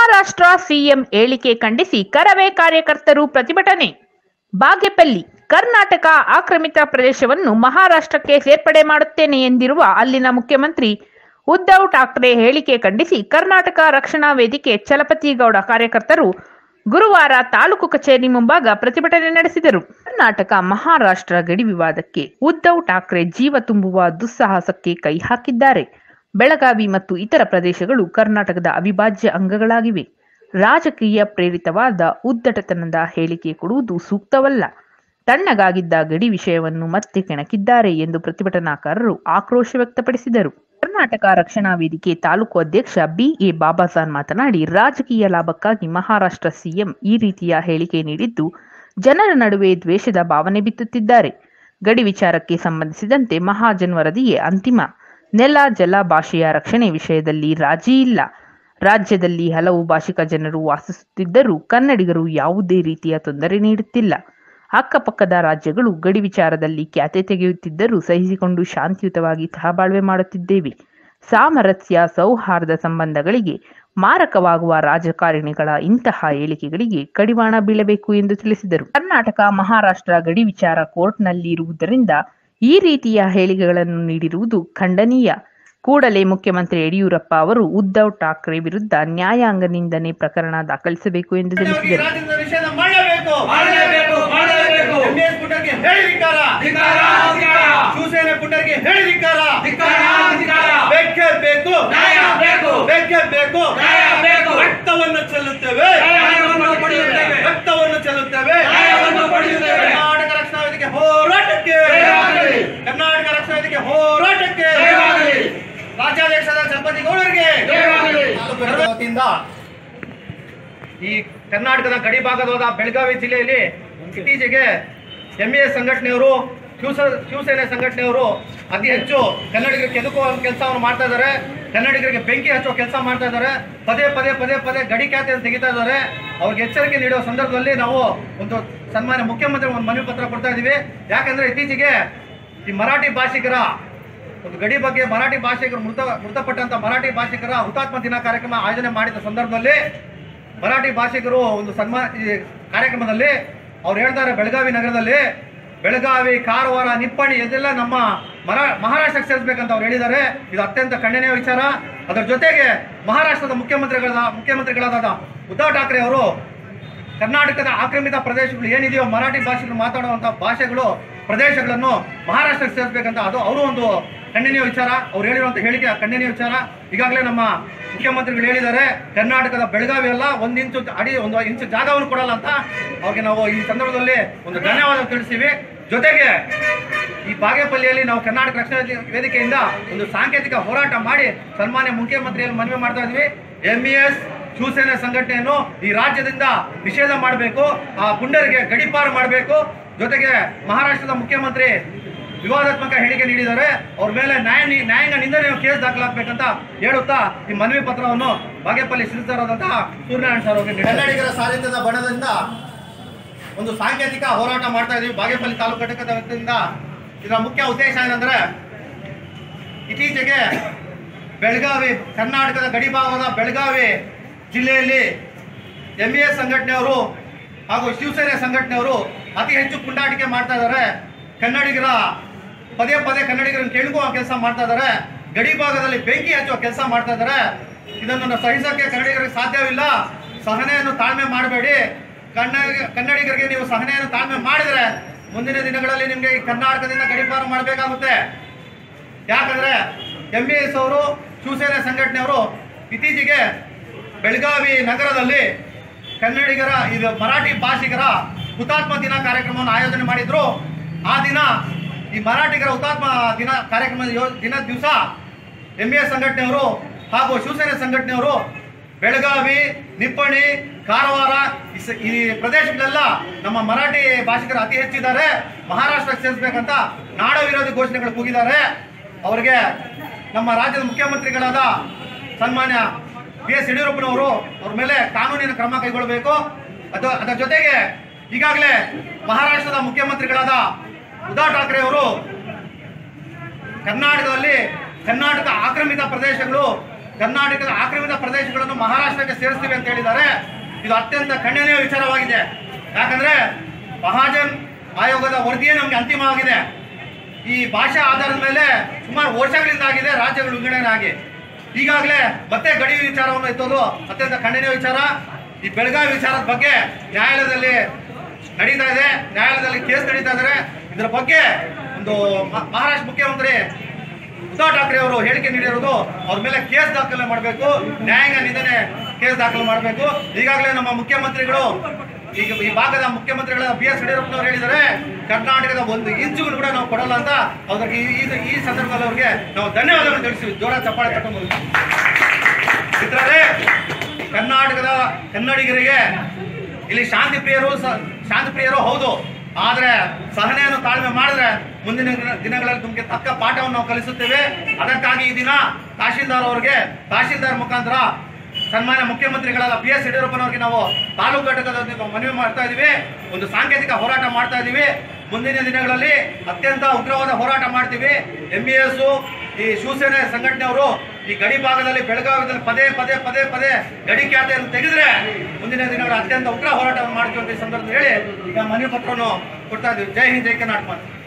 Maharashtra CM ಹೇಳಿಕೆ ಖಂಡಿಸಿ ಕರವೇ ಕಾರ್ಯಕರ್ತರು ಪ್ರತಿಭಟನೆ ಬಾಗೇಪಲ್ಲಿ ಕರ್ನಾಟಕ ಆಕ್ರಮಿತ ಪ್ರದೇಶವನ್ನು ಮಹಾರಾಷ್ಟ್ರಕ್ಕೆ ಸೇರ್ಪಡೆ ಮಾಡುತ್ತೇನೆ ಎಂದಿರುವ ಅಲ್ಲಿನ ಮುಖ್ಯಮಂತ್ರಿ ಉದ್ಧವ್ ಠಾಕ್ರೆ ಹೇಳಿಕೆ ಖಂಡಿಸಿ ಕರ್ನಾಟಕ ರಕ್ಷಣಾ ವೇದಿಕೆ ಚಲಪತಿಗೌಡ ಕಾರ್ಯಕರ್ತರು ಗುರುವಾರ ತಾಲೂಕು ಕಚೇರಿ ಮುಂಭಾಗ ಪ್ರತಿಭಟನೆ ನಡೆಸಿದರು ಕರ್ನಾಟಕ ಮಹಾರಾಷ್ಟ್ರ ಗಡಿ ವಿವಾದಕ್ಕೆ ಉದ್ಧವ್ ಠಾಕ್ರೆ ಜೀವ ತುಂಬುವ ದುಸ್ಸಾಹಸಕ್ಕೆ ಕೈ ಹಾಕಿದ್ದಾರೆ ಬೆಳಗಾವಿ ಮತ್ತು ಇತರ ಪ್ರದೇಶಗಳು ಕರ್ನಾಟಕದ ಅವಿಭಾಜ್ಯ ಅಂಗಗಳಾಗಿವೆ ರಾಜಕೀಯ ಪ್ರೇರಿತವಾದ ಉದ್ದಟತನದ ಹೇಳಿಕೆ ಕೊಡುವುದು ಸೂಕ್ತವಲ್ಲ ತಣ್ಣಗಾಗಿದ್ದ ಗಡಿ ವಿಷಯವನ್ನು ಮತ್ತೆ ಕೆಣಕಿದ್ದಾರೆ ಎಂದು ಪ್ರತಿಭಟನಾಕಾರರು ಆಕ್ರೋಶ ವ್ಯಕ್ತಪಡಿಸಿದರು ಕರ್ನಾಟಕ ರಕ್ಷಣಾ ವೇದಿಕೆ ತಾಲೂಕು ಅಧ್ಯಕ್ಷ ಬಿಎ ಬಾಬಾಸಾನ್ ಮಾತನಾಡಿ ರಾಜಕೀಯ ಲಾಭಕ್ಕಾಗಿ ಮಹಾರಾಷ್ಟ್ರ ಸಿಎಂ ಈ ರೀತಿಯ ಹೇಳಿಕೆ ನೀಡಿದ್ದು ಜನರ ನಡುವೆ ದ್ವೇಷದ ಭಾವನೆ ಬಿತ್ತುತ್ತಿದ್ದಾರೆ ಗಡಿ ವಿಚಾರಕ್ಕೆ ಸಂಬಂಧಿಸಿದಂತೆ ಮಹಾಜನ್ ವರದಿಯೇ ಅಂತಿಮ ನೆಲ ಜಲ ಭಾಷೆಯ ರಕ್ಷಣೆ ವಿಷಯದಲ್ಲಿ ರಾಜಿ ಇಲ್ಲ ರಾಜ್ಯದಲ್ಲಿ ಹಲವು ಭಾಷಿಕ ಜನರು ವಾಸಿಸುತ್ತಿದ್ದರೂ ಕನ್ನಡಿಗರು ಯಾವುದೇ ರೀತಿಯ ತೊಂದರೆ ನೀಡುತ್ತಿಲ್ಲ ಅಕ್ಕಪಕ್ಕದ ರಾಜ್ಯಗಳು ಗಡಿ ವಿಚಾರದಲ್ಲಿ ಖ್ಯಾತೆ ತೆಗೆಯುತ್ತಿದ್ದರೂ ಸಹಿಸಿಕೊಂಡು ಶಾಂತಿಯುತವಾಗಿ ಸಹಬಾಳ್ವೆ ಮಾಡುತ್ತಿದ್ದೇವೆ ಸಾಮರಸ್ಯ ಸೌಹಾರ್ದ ಸಂಬಂಧಗಳಿಗೆ ಮಾರಕವಾಗುವ ರಾಜಕಾರಣಿಗಳ ಇಂತಹ ಹೇಳಿಕೆಗಳಿಗೆ ಕಡಿವಾಣ ಬೀಳಬೇಕು ಎಂದು ತಿಳಿಸಿದರು ಕರ್ನಾಟಕ ಮಹಾರಾಷ್ಟ್ರ ಗಡಿ ವಿಚಾರ ಕೋರ್ಟ್ನಲ್ಲಿ ಇರುವುದರಿಂದ ಈ ರೀತಿಯ ಹೇಳಿಕೆಗಳನ್ನು ನೀಡಿರುವುದು ಖಂಡನೀಯ ಕೂಡಲೇ ಮುಖ್ಯಮಂತ್ರಿ ಯಡಿಯೂರಪ್ಪ ಅವರು ಉದ್ಧವ್ ಠಾಕ್ರೆ ವಿರುದ್ಧ ನ್ಯಾಯಾಂಗ ನಿಂದನೆ ಪ್ರಕರಣ ದಾಖಲಿಸಬೇಕು ಎಂದು ಈ ತಿಳಿಸಿದರು ರಾಜ್ಯದ ನಿಷೇಧ ಮಾಡಲೇಬೇಕು ಮಾಡಲೇಬೇಕು ಮಾಡಲೇಬೇಕು ಎಂಎಸ್ ಪುಟರ್ಗೆ ಹೇಳಿದಿಕ್ಕಾರ ಧಿಕ್ಕಾರ ಧಿಕ್ಕಾರ ಶಿವಸೇನೆ ಪುಟರ್ಗೆ ಹೇಳಿದಿಕ್ಕಾರ ಧಿಕ್ಕಾರ ಧಿಕ್ಕಾರ ಬೇಕೇ ಬೇಕು ನ್ಯಾಯ ಬೇಕು ಬೇಕೇ ಬೇಕು ನ್ಯಾಯ ಬೇಕು ರಕ್ತವನ್ನು ಚೆಲ್ಲುತ್ತೇವೆ ನ್ಯಾಯವನ್ನು ಪಡೆಯುತ್ತೇವೆ ರಕ್ತವನ್ನು ಚೆಲ್ಲುತ್ತೇವೆ ನ್ಯಾಯವನ್ನು ಪಡೆಯುತ್ತೇವೆ ಕರ್ನಾಟಕ ರಕ್ಷಣಾ ವೇದಿಕೆ ಹೋರಾಟಕ್ಕೆ ಜಯವಾಗಲಿ. ಕರ್ನಾಟಕ ರಕ್ಷಣಾ ವೇದಿಕೆ ಹೋರಾಟಕ್ಕೆ ಜಯವಾಗಲಿ. ರಾಜ್ಯಾಧ್ಯಕ್ಷರಾದ ಚಲಪತಿ ಗೌಡರಿಗೆ ಜಯವಾಗಲಿ. ತಾಲೂಕು ವತಿಯಿಂದ ಈ ಕರ್ನಾಟಕದ ಗಡಿ ಭಾಗವಾದ ಬೆಳಗಾವಿ ಜಿಲ್ಲೆಯಲ್ಲಿ ಇತ್ತೀಚೆಗೆ ಎಂಇಎ ಸಂಘಟನೆಯವರು ಶಿವಸ ಶಿವಸೇನೆ ಸಂಘಟನೆಯವರು ಅತಿ ಹೆಚ್ಚು ಕನ್ನಡಿಗರಿಗೆ ಕೆದಕುವ ಕೆಲಸವನ್ನು ಮಾಡ್ತಾ ಇದ್ದಾರೆ ಕನ್ನಡಿಗರಿಗೆ ಬೆಂಕಿ ಹಚ್ಚುವ ಕೆಲಸ ಮಾಡ್ತಾ ಇದ್ದಾರೆ ಪದೇ ಪದೇ ಪದೇ ಪದೇ ಗಡಿ ಖ್ಯಾತಿಯನ್ನು ತೆಗಿತಾ ಇದ್ದಾರೆ ಅವ್ರಿಗೆ ಎಚ್ಚರಿಕೆ ನೀಡುವ ಸಂದರ್ಭದಲ್ಲಿ ನಾವು ಒಂದು ಸನ್ಮಾನ್ಯ ಮುಖ್ಯಮಂತ್ರಿ ಒಂದು ಮನವಿ ಪತ್ರ ಕೊಡ್ತಾ ಇದ್ದೀವಿ ಯಾಕಂದ್ರೆ ಇತ್ತೀಚೆಗೆ ಈ ಮರಾಠಿ ಭಾಷಿಕರ ಒಂದು ಗಡಿ ಬಗ್ಗೆ ಮರಾಠಿ ಭಾಷಿಕರು ಮೃತ ಮೃತಪಟ್ಟಂತ ಮರಾಠಿ ಭಾಷಿಕರ ಹುತಾತ್ಮ ದಿನ ಕಾರ್ಯಕ್ರಮ ಆಯೋಜನೆ ಮಾಡಿದ ಸಂದರ್ಭದಲ್ಲಿ ಮರಾಠಿ ಭಾಷಿಕರು ಒಂದು ಸನ್ಮಾನ ಈ ಕಾರ್ಯಕ್ರಮದಲ್ಲಿ ಅವ್ರು ಹೇಳ್ತಾರೆ ಬೆಳಗಾವಿ ನಗರದಲ್ಲಿ ಬೆಳಗಾವಿ ಕಾರವಾರ ನಿಪ್ಪಣಿ ಇದೆಲ್ಲ ನಮ್ಮ ಮರ ಮಹಾರಾಷ್ಟ್ರಕ್ಕೆ ಸೇರಿಸ್ಬೇಕಂತ ಅವ್ರು ಹೇಳಿದ್ದಾರೆ ಇದು ಅತ್ಯಂತ ಖಂಡನೀಯ ವಿಚಾರ ಅದರ ಜೊತೆಗೆ ಮಹಾರಾಷ್ಟ್ರದ ಮುಖ್ಯಮಂತ್ರಿಗಳಾದ ಮುಖ್ಯಮಂತ್ರಿಗಳಾದ ಉದ್ಧವ್ ಠಾಕ್ರೆ ಅವರು ಕರ್ನಾಟಕದ ಆಕ್ರಮಿತ ಪ್ರದೇಶಗಳು ಏನಿದೆಯೋ ಮರಾಠಿ ಭಾಷೆಗಳು ಮಾತಾಡುವಂಥ ಭಾಷೆಗಳು ಪ್ರದೇಶಗಳನ್ನು ಮಹಾರಾಷ್ಟ್ರಕ್ಕೆ ಸೇರಿಸಬೇಕಂತ ಅದು ಅವರು ಒಂದು ಖಂಡನೀಯ ವಿಚಾರ ಅವ್ರು ಹೇಳಿರುವಂಥ ಹೇಳಿಕೆ ಖಂಡನೀಯ ವಿಚಾರ ಈಗಾಗಲೇ ನಮ್ಮ ಮುಖ್ಯಮಂತ್ರಿಗಳು ಹೇಳಿದ್ದಾರೆ ಕರ್ನಾಟಕದ ಬೆಳಗಾವಿ ಎಲ್ಲ ಒಂದು ಇಂಚು ಅಡಿ ಒಂದು ಇಂಚು ಜಾಗವನ್ನು ಕೊಡಲ್ಲ ಅಂತ ಅವ್ರಿಗೆ ನಾವು ಈ ಸಂದರ್ಭದಲ್ಲಿ ಒಂದು ಧನ್ಯವಾದ ತಿಳಿಸ್ತೀವಿ ಜೊತೆಗೆ ಈ ಬಾಗೇಪಲ್ಲಿಯಲ್ಲಿ ನಾವು ಕರ್ನಾಟಕ ರಕ್ಷಣಾ ವೇದಿಕೆಯಿಂದ ಒಂದು ಸಾಂಕೇತಿಕ ಹೋರಾಟ ಮಾಡಿ ಸನ್ಮಾನ್ಯ ಮುಖ್ಯಮಂತ್ರಿಯಲ್ಲಿ ಮನವಿ ಮಾಡ್ತಾ ಇದ್ವಿ ಎಂಇಎಸ್ ಶಿವಸೇನೆ ಸಂಘಟನೆಯನ್ನು ಈ ರಾಜ್ಯದಿಂದ ನಿಷೇಧ ಮಾಡಬೇಕು ಆ ಪುಂಡರಿಗೆ ಗಡಿಪಾರು ಮಾಡಬೇಕು ಜೊತೆಗೆ ಮಹಾರಾಷ್ಟ್ರದ ಮುಖ್ಯಮಂತ್ರಿ ವಿವಾದಾತ್ಮಕ ಹೇಳಿಕೆ ನೀಡಿದ್ದಾರೆ ಅವ್ರ ಮೇಲೆ ನ್ಯಾಯ ನಿ- ನ್ಯಾಯಾಂಗ ನಿಂದನೆ ಕೇಸ್ ದಾಖಲಾಗಬೇಕಂತ ಹೇಳುತ್ತಾ ಈ ಮನವಿ ಪತ್ರವನ್ನು ಬಾಗೇಪಲ್ಲಿ ಶಿರಸ್ತರಾದಂತಹ ಸೂರ್ಯನಾರಾಯಣ ಸರ್ ಅವರಿಗೆ ಕನ್ನಡಿಗರ ಸಾಹಿತ್ಯದ ಬಣದಿಂದ ಒಂದು ಸಾಂಕೇತಿಕ ಹೋರಾಟ ಮಾಡ್ತಾ ಇದೀವಿ ಬಾಗೇಪಲ್ಲಿ ತಾಲೂಕು ಘಟಕದ ವತಿಯಿಂದ ಇದರ ಮುಖ್ಯ ಉದ್ದೇಶ ಏನಂದ್ರೆ ಇತ್ತೀಚೆಗೆ ಬೆಳಗಾವಿ ಕರ್ನಾಟಕದ ಗಡಿಭಾಗದ ಬೆಳಗಾವಿ ಜಿಲ್ಲೆಯಲ್ಲಿ ಎಂ ಎ ಸಂಘಟನೆಯವರು ಹಾಗೂ ಶಿವಸೇನೆ ಸಂಘಟನೆಯವರು ಅತಿ ಹೆಚ್ಚು ಪುಂಡಾಟಿಕೆ ಮಾಡ್ತಾ ಇದ್ದಾರೆ ಕನ್ನಡಿಗರ ಪದೇ ಪದೇ ಕನ್ನಡಿಗರನ್ನು ಕೆಣಕುವ ಕೆಲಸ ಮಾಡ್ತಾ ಇದ್ದಾರೆ ಗಡಿ ಭಾಗದಲ್ಲಿ ಬೆಂಕಿ ಹಚ್ಚುವ ಕೆಲಸ ಮಾಡ್ತಾ ಇದ್ದಾರೆ ಇದನ್ನು ಸಹಿಸೋಕ್ಕೆ ಕನ್ನಡಿಗರಿಗೆ ಸಾಧ್ಯವಿಲ್ಲ ಸಹನೆಯನ್ನು ತಾಳ್ಮೆ ಮಾಡಬೇಡಿ ಕನ್ನಡಿಗ ಕನ್ನಡಿಗರಿಗೆ ನೀವು ಸಹನೆಯನ್ನು ತಾಳ್ಮೆ ಮಾಡಿದರೆ ಮುಂದಿನ ದಿನಗಳಲ್ಲಿ ನಿಮಗೆ ಈ ಕರ್ನಾಟಕದಿಂದ ಗಡಿಪಾರು ಮಾಡಬೇಕಾಗುತ್ತೆ ಯಾಕಂದ್ರೆ ಎಂ ಬಿ ಎಸ್ ಅವರು ಶಿವಸೇನೆ ಸಂಘಟನೆಯವರು ಇತ್ತೀಚೆಗೆ ಬೆಳಗಾವಿ ನಗರದಲ್ಲಿ ಕನ್ನಡಿಗರ ಇದು ಮರಾಠಿ ಭಾಷಿಗರ ಹುತಾತ್ಮ ದಿನ ಕಾರ್ಯಕ್ರಮವನ್ನು ಆಯೋಜನೆ ಮಾಡಿದ್ರು ಆ ದಿನ ಈ ಮರಾಠಿಗರ ಹುತಾತ್ಮ ದಿನ ಕಾರ್ಯಕ್ರಮದ ಯೋ ದಿನ ದಿವಸ ಎಂ ಎಸ್ ಸಂಘಟನೆಯವರು ಹಾಗೂ ಶಿವಸೇನೆ ಸಂಘಟನೆಯವರು ಬೆಳಗಾವಿ ನಿಪ್ಪಣಿ ಕಾರವಾರ ಈ ಸ- ಈ ಪ್ರದೇಶಗಳೆಲ್ಲ ನಮ್ಮ ಮರಾಠಿ ಭಾಷಿಕರು ಅತಿ ಹೆಚ್ಚಿದ್ದಾರೆ ಮಹಾರಾಷ್ಟ್ರಕ್ಕೆ ಸೇರಿಸ್ಬೇಕಂತ ನಾಡ ವಿರೋಧಿ ಘೋಷಣೆಗಳು ಕೂಗಿದ್ದಾರೆ ಅವರಿಗೆ ನಮ್ಮ ರಾಜ್ಯದ ಮುಖ್ಯಮಂತ್ರಿಗಳಾದ ಸನ್ಮಾನ್ಯ ಬಿ ಎಸ್ ಯಡಿಯೂರಪ್ಪನವರು ಅವ್ರ ಮೇಲೆ ಕಾನೂನಿನ ಕ್ರಮ ಕೈಗೊಳ್ಳಬೇಕು ಅದು ಅದರ ಜೊತೆಗೆ ಈಗಾಗಲೇ ಮಹಾರಾಷ್ಟ್ರದ ಮುಖ್ಯಮಂತ್ರಿಗಳಾದ ಉದ್ಧವ್ ಠಾಕ್ರೆ ಅವರು ಕರ್ನಾಟಕದಲ್ಲಿ ಕರ್ನಾಟಕ ಆಕ್ರಮಿತ ಪ್ರದೇಶಗಳು ಕರ್ನಾಟಕದ ಆಕ್ರಮಿತ ಪ್ರದೇಶಗಳನ್ನು ಮಹಾರಾಷ್ಟ್ರಕ್ಕೆ ಸೇರಿಸ್ತೀವಿ ಅಂತ ಹೇಳಿದ್ದಾರೆ ಇದು ಅತ್ಯಂತ ಖಂಡನೀಯ ವಿಚಾರವಾಗಿದೆ ಯಾಕಂದ್ರೆ ಮಹಾಜನ್ ಆಯೋಗದ ವರದಿಯೇ ನಮಗೆ ಅಂತಿಮವಾಗಿದೆ ಈ ಭಾಷಾ ಆಧಾರದ ಮೇಲೆ ಸುಮಾರು ವರ್ಷಗಳಿಂದ ಆಗಿದೆ ರಾಜ್ಯಗಳು ವಿಂಗಡಣೆ ಆಗಿ ಈಗಾಗಲೇ ಮತ್ತೆ ಗಡಿ ವಿಚಾರವನ್ನು ಎತ್ತೋದು ಅತ್ಯಂತ ಖಂಡನೀಯ ವಿಚಾರ ಈ ಬೆಳಗಾವಿ ವಿಚಾರದ ಬಗ್ಗೆ ನ್ಯಾಯಾಲಯದಲ್ಲಿ ನಡೀತಾ ಇದೆ ನ್ಯಾಯಾಲಯದಲ್ಲಿ ಕೇಸ್ ನಡೀತಾ ಇದ್ದಾರೆ ಇದರ ಬಗ್ಗೆ ಒಂದು ಮ- ಮಹಾರಾಷ್ಟ್ರ ಮುಖ್ಯಮಂತ್ರಿ ಉದ್ಧವ್ ಠಾಕ್ರೆ ಅವರು ಹೇಳಿಕೆ ನೀಡಿರೋದು ಅವ್ರ ಮೇಲೆ ಕೇಸ್ ದಾಖಲೆ ಮಾಡಬೇಕು ನ್ಯಾಯಾಂಗ ನಿಂದನೆ ಕೇಸ್ ದಾಖಲೆ ಮಾಡಬೇಕು ಈಗಾಗಲೇ ನಮ್ಮ ಮುಖ್ಯಮಂತ್ರಿಗಳು ಈಗ ಈ ಭಾಗದ ಮುಖ್ಯಮಂತ್ರಿಗಳ ಬಿ ಎಸ್ ಯಡಿಯೂರಪ್ಪನವರು ಹೇಳಿದ್ದಾರೆ ಕರ್ನಾಟಕದ ಒಂದು ಇಂಚು ಕೂಡ ನಾವು ಕೊಡಲ್ಲ ಅಂತ ಅವ್ರಿಗೆ ಈ- ಈ- ಈ ಸಂದರ್ಭದಲ್ಲಿ ಅವ್ರಿಗೆ ನಾವು ಧನ್ಯವಾದಗಳು ತಿಳಿಸ್ತೀವಿ ಜೋರ ಚಪ್ಪಾಳೆ ತಗೊಂಡು ಮಿತ್ರರೇ ಕರ್ನಾಟಕದ ಕನ್ನಡಿಗರಿಗೆ ಇಲ್ಲಿ ಶಾಂತಿ ಪ್ರಿಯರು ಸ- ಶಾಂತಿ ಪ್ರಿಯರು ಹೌದು ಆದ್ರೆ ಸಹನೆಯನ್ನು ತಾಳ್ಮೆ ಮಾಡಿದ್ರೆ ಮುಂದಿನ ದಿನ- ದಿನಗಳಲ್ಲಿ ನಿಮಗೆ ತಕ್ಕ ಪಾಠವನ್ನು ನಾವು ಕಲಿಸುತ್ತೇವೆ ಅದಕ್ಕಾಗಿ ಈ ದಿನ ತಹಶೀಲ್ದಾರ್ ಅವರಿಗೆ ತಹಶೀಲ್ದಾರ್ ಮುಖಾಂತರ ಸನ್ಮಾನ್ಯ ಮುಖ್ಯಮಂತ್ರಿಗಳಾದ ಬಿ ಎಸ್ ಯಡಿಯೂರಪ್ಪನವರಿಗೆ ನಾವು ತಾಲೂಕು ಘಟಕದಲ್ಲಿ ನಾವು ಮನವಿ ಮಾಡ್ತಾ ಇದೀವಿ ಒಂದು ಸಾಂಕೇತಿಕ ಹೋರಾಟ ಮಾಡ್ತಾ ಇದೀವಿ ಮುಂದಿನ ದಿನಗಳಲ್ಲಿ ಅತ್ಯಂತ ಉಗ್ರವಾದ ಹೋರಾಟ ಮಾಡ್ತೀವಿ ಎಂ ಬಿ ಎಸ್ ಈ ಶಿವಸೇನೆ ಸಂಘಟನೆಯವರು ಈ ಗಡಿ ಭಾಗದಲ್ಲಿ ಬೆಳಗಾವಿಯಲ್ಲಿ ಪದೇ ಪದೇ ಪದೇ ಪದೇ ಗಡಿ ಖ್ಯಾತೆಯನ್ನು ತೆಗೆದ್ರೆ ಮುಂದಿನ ದಿನಗಳ ಅತ್ಯಂತ ಉಗ್ರ ಹೋರಾಟವನ್ನು ಮಾಡ್ತೀವಿ ಅಂತ ಈ ಸಂದರ್ಭದಲ್ಲಿ ಹೇಳಿ ಈಗ ಮನವಿ ಪತ್ರವನ್ನು ಕೊಡ್ತಾ ಇದ್ದೀವಿ ಜೈ ಹಿಂದ್ ಜೈ ಕರ್ನಾಟಕ